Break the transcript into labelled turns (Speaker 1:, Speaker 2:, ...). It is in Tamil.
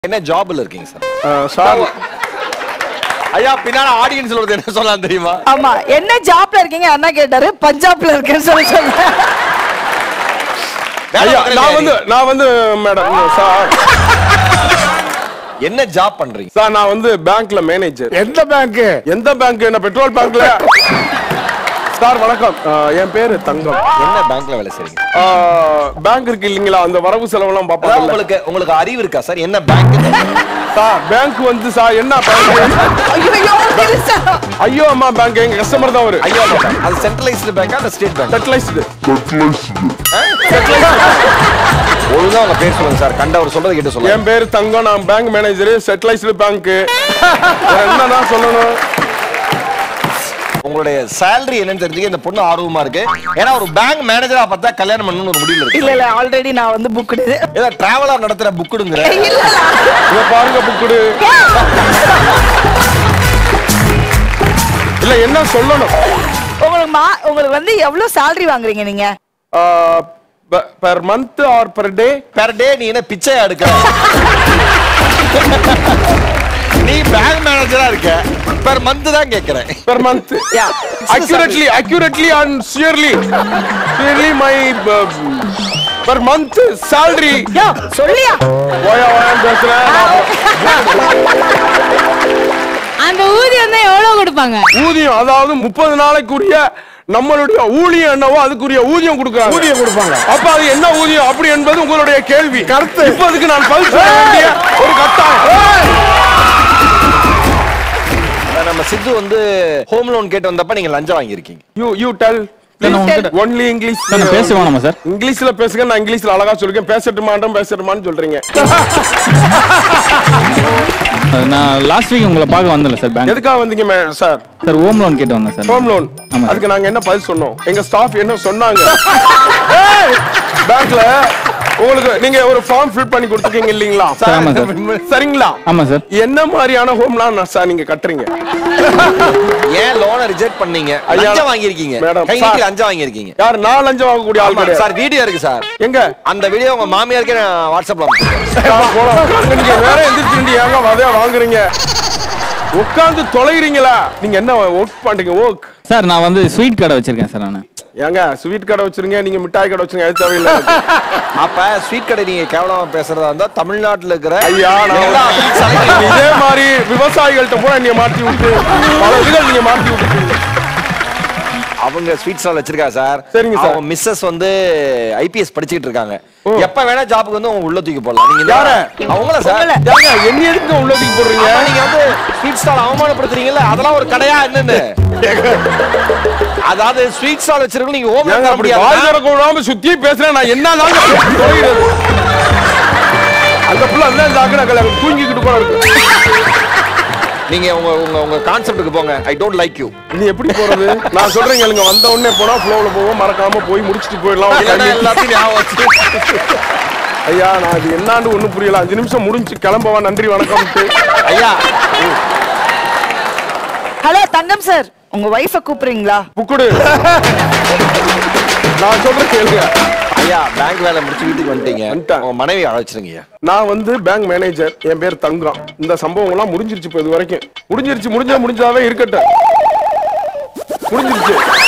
Speaker 1: என்ன ஜாப்ல இருக்கீங்க சார்
Speaker 2: அஹ், சார்
Speaker 1: ஐயா பின்னால ஆடியன்ஸ்ல ஒருத்தர் என்ன சொல்லலாம் தெரியுமா
Speaker 3: ஆமா என்ன ஜாப்ல இருக்கீங்க அண்ணா கேட்டாரு பஞ்சாப்ல இருக்கேன்னு சொல்லி சொன்னேன்
Speaker 1: வேலை
Speaker 2: ஐயா
Speaker 1: பார்க்கறது
Speaker 2: நான் வந்து
Speaker 1: யாரு?
Speaker 2: நான் வந்து மேடம் சார்
Speaker 1: என்ன ஜாப் பண்றீங்க
Speaker 2: சார் நான் வந்து பேங்க்ல மேனேஜர்
Speaker 4: எந்த பேங்க்
Speaker 2: எந்த பேங்க் என்ன பெட்ரோல் பேங்க்ல சார் வணக்கம் அஹ், என் பேரு தங்கம்
Speaker 1: என்ன பேங்க்ல வேலை செய்றீங்க
Speaker 2: பேங்க் இருக்கு இல்லைங்களா அந்த வரவு செலவெல்லாம்
Speaker 1: அதாவது
Speaker 2: பாப்பாங்க
Speaker 1: உங்களுக்கு உங்களுக்கு அறிவு இருக்கா சார் என்ன பேங்க்
Speaker 2: சார் பேங்க் வந்து சார் என்ன பேங்க்
Speaker 3: ஐயோ பெருசா
Speaker 2: ஐயோ அம்மா பேங்க் எங்க கஸ்டமர் தான் அவரு
Speaker 1: ஐயோ அது சென்ட்ரலைஸ்டு பேங்கா அந்த ஸ்டேட் பேங்க்
Speaker 2: செட்டிலைஸ்டு
Speaker 1: ஒழுங்கா உங்க பேர் சொல்லுங்க சார் கண்டவர் சொல்றதை கேட்டு சொல்லுங்க
Speaker 2: என் பேரு தங்கம் நான் பேங்க் மேனேஜர் செட்டிலைஸ்டு பேங்க் என்னதான் சொல்லணும்
Speaker 1: உங்களுடைய salary என்னன்னு தெரிஞ்சுக்க இந்த பொண்ணு ஆர்வமா இருக்கு ஏன்னா ஒரு பேங்க் மேனேஜரா பார்த்தா கல்யாணம் பண்ணணும்னு ஒரு முடிவுல
Speaker 3: இல்ல
Speaker 1: இருக்கு
Speaker 3: இல்ல ஆல்ரெடி நான் வந்து புக்குடு
Speaker 1: ஏதோ டிராவலர் நடத்துற புக்குடுங்கிற
Speaker 3: இல்ல
Speaker 2: இத பாருங்க புக்குடு இல்ல என்ன சொல்லணும்
Speaker 3: உங்களுக்கு மா உங்களுக்கு வந்து எவ்வளவு salary வாங்குறீங்க நீங்க
Speaker 2: per month or per day
Speaker 1: per day நீ என்ன பிச்சையா எடுக்கிற நீ பேங்க் மேனேஜரா இருக்க பெர் மந்த் தான் கேக்குறேன்
Speaker 2: per month
Speaker 3: Yeah.
Speaker 2: accurately accurately and surely surely my per month salary
Speaker 3: யோ சொல்லியா
Speaker 2: ஓயா ஓயா பேசுறேன்
Speaker 5: அந்த ஊதியம் தான் எவ்வளவு கொடுப்பாங்க
Speaker 2: ஊதியம் அதாவது முப்பது நாளைக்குரிய நம்மளுடைய ஊழியம் என்னவோ அதுக்குரிய ஊதியம் கொடுக்குறாங்க
Speaker 4: ஊதியம் கொடுப்பாங்க.
Speaker 2: அப்ப அது என்ன ஊதியம் அப்படி என்பது உங்களுடைய கேள்வி கருத்து இப்ப அதுக்கு நான் பதில் சொல்ல வேண்டிய ஒரு கட்டாயம்
Speaker 1: நம்ம சித்து வந்து ஹோம் லோன் கேட்டு வந்தப்ப நீங்க லஞ்சம் வாங்கியிருக்கீங்க
Speaker 2: யூ யூ டெல்
Speaker 6: நான் உங்ககிட்ட-
Speaker 2: ஒன்லி இங்கிலீஷ்
Speaker 6: சார், நான் பேச வேணாமா சார்
Speaker 2: இங்கிலீஷ்ல பேசுங்க நான் இங்கிலீஷ்ல அழகா சொல்லிருக்கேன் பேசட்டுமான்றம் பேசட்டுமான்னு சொல்றீங்க
Speaker 6: அது நான் லாஸ்ட் வீக் உங்களை பார்க்க வந்தல சார் பேங்க்
Speaker 2: எதுக்காக வந்தீங்க மே- சார்
Speaker 6: சார் ஹோம் லோன் கேட்டு வந்தேன் சார்
Speaker 2: ஹோம் லோன்
Speaker 6: ஆமா.
Speaker 2: அதுக்கு நாங்க என்ன பதில் சொன்னோம் எங்க ஸ்டாஃப் என்ன சொன்னாங்க பேங்க்ல உங்களுக்கு நீங்க ஒரு ஃபார்ம் ஃபில் பண்ணி கொடுத்துருக்கீங்க இல்லீங்களா
Speaker 6: சார், ஆமா சார்.
Speaker 2: சரிங்களா
Speaker 6: ஆமா சார்
Speaker 2: என்ன மாதிரியான ஹோம்லாம் சார் நீங்க கட்டுறீங்க
Speaker 1: ஏன் லோனை ரிஜெக்ட் பண்ணீங்க
Speaker 2: ஐயா,
Speaker 1: லஞ்சம் வாங்கியிருக்கீங்க
Speaker 2: மேடம்,
Speaker 1: கைக்கு
Speaker 2: சார்.
Speaker 1: லஞ்சம் வாங்கியிருக்கீங்க
Speaker 2: யார் நான் லஞ்சம் வாங்கக்கூடிய ஆள்
Speaker 1: ஆமா,
Speaker 2: கிடையாது
Speaker 1: சார் வீடியோ இருக்கு சார்
Speaker 2: எங்க
Speaker 1: அந்த வீடியோ உங்க மாமியாருக்கே நான் வாட்ஸ்அப்ல அனுப்பிச்சிருக்கேன்
Speaker 2: யார் போலாம். உட்கார்ந்து நீங்க வேற எந்திரிச்சு ஏங்க வதையா வாங்குறீங்க உட்கார்ந்து தொலைகிறீங்களா நீங்க என்ன ஒர்க் பண்றீங்க ஒர்க்
Speaker 6: சார் நான் வந்து ஸ்வீட் கடை வச்சிருக்கேன் சார் நான்
Speaker 2: ஏங்க ஸ்வீட் கடை வச்சிருங்க நீங்க மிட்டாய் கடை வச்சிருங்க அது தேவையில்லை
Speaker 1: அப்ப ஸ்வீட் கடை நீங்க கேவலமா பேசுறதா இருந்தா தமிழ்நாட்டுல இருக்கிற
Speaker 2: ஐயா நான்
Speaker 1: எல்லா sweets கடையும்
Speaker 2: இதே மாதிரி விவசாயிகள்ட்ட பூரா நீங்க மாட்டி விட்டு பல இதுகள் நீங்க மாட்டி விட்டுருக்கீங்க
Speaker 1: அவங்க ஸ்வீட் ஸ்டால் வச்சிருக்கா சார்
Speaker 2: சரிங்க சார்.
Speaker 1: அவங்க மிஸ்ஸஸ் வந்து ஐபிஎஸ் படிச்சுக்கிட்டு இருக்காங்க எப்ப வேணா ஜாபுக்கு வந்து அவங்க உள்ள தூக்கி போடலாம் நீங்க
Speaker 2: யார?
Speaker 1: அவங்கள சார்
Speaker 2: ஏங்க என்ன எதுக்கு உள்ளதுக்கு போடுறீங்க
Speaker 1: ஆமா, நீங்க வந்து ஸ்வீட் ஸ்டால் அவமானப்படுத்துறீங்கல்ல அதெல்லாம் ஒரு கடையா என்னன்னு அதாவது ஸ்வீட் ஸ்டால் வச்சிருக்கோம் நீங்க ஓபன்
Speaker 2: ஏங்க
Speaker 1: பண்ண
Speaker 2: அப்படி வாய்
Speaker 1: முடியாது
Speaker 2: திறக்க விடாம சுத்தி பேசுறேன் நான் என்ன தாங்க பேசி தொலைகிறது அந்த புள்ள அந்த ஜாக்கிர கல்யாணம் தூங்கிக்கிட்டு கூட இருக்கு
Speaker 1: நீங்க உங்க உங்க உங்க கான்செப்ட்டுக்கு போங்க ஐ டோன்ட் லைக் யூ
Speaker 2: நீ எப்படி போறது நான் சொல்றேன் கேளுங்க வந்த உடனே போனா ஃப்ளோல போவோம் மறக்காம போய் முடிச்சிட்டு போயிடலாம் ஒரு
Speaker 1: இல்லைன்னா
Speaker 2: கல்வி.
Speaker 1: எல்லாத்தையும் ஞாபகம் வச்சு
Speaker 2: ஐயா நான் அது என்னான்னு ஒண்ணும் புரியல அஞ்சு நிமிஷம் முடிஞ்சு கிளம்பவா நன்றி வணக்கம்ட்டு
Speaker 1: ஐயா
Speaker 3: ஹலோ தங்கம் சார் உங்க ஒய்ஃப கூப்பிடுறீங்களா
Speaker 2: புக்குடு நான் சொல்றேன் கேளுங்க
Speaker 1: ஐயா பேங்க் வேலை முடிச்சு வீட்டுக்கு வந்துட்டீங்க
Speaker 2: வந்துட்டேன்.
Speaker 1: உங்க மனைவி அழைச்சிருங்க ஐயா
Speaker 2: நான் வந்து பேங்க் மேனேஜர் என் பேர் தங்கம் இந்த சம்பவம் எல்லாம் முடிஞ்சிருச்சு இப்போ இது வரைக்கும் முடிஞ்சிருச்சு முடிஞ்சா முடிஞ்சாவே இருக்கட்டும் முடிஞ்சிருச்சு